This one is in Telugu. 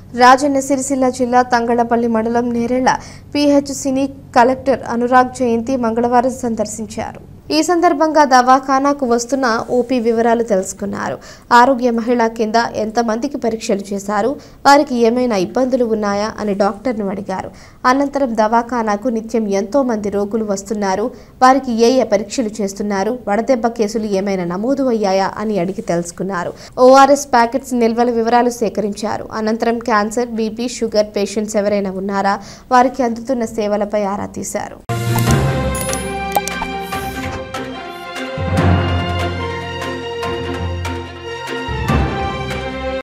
రాజన్న సిరిసిల్ల జిల్లా తంగళపల్లి మండలం నేరెళ్ల పిహెచ్సిని కలెక్టర్ అనురాగ్ జయంతి మంగళవారం సందర్శించారు ఈ సందర్భంగా దవాఖానాకు వస్తున్న ఓపీ వివరాలు తెలుసుకున్నారు ఆరోగ్య మహిళా కింద ఎంతమందికి పరీక్షలు చేశారు వారికి ఏమైనా ఇబ్బందులు ఉన్నాయా అని డాక్టర్ను అడిగారు అనంతరం దవాఖానాకు నిత్యం ఎంతో మంది రోగులు వస్తున్నారు వారికి ఏ ఏ పరీక్షలు చేస్తున్నారు వడదెబ్బ కేసులు ఏమైనా నమోదు అయ్యాయా అని అడిగి తెలుసుకున్నారు ఓఆర్ఎస్ ప్యాకెట్స్ నిల్వల వివరాలు సేకరించారు అనంతరం క్యాన్సర్ బీపీ షుగర్ పేషెంట్స్ ఎవరైనా ఉన్నారా వారికి అందుతున్న సేవలపై ఆరా తీశారు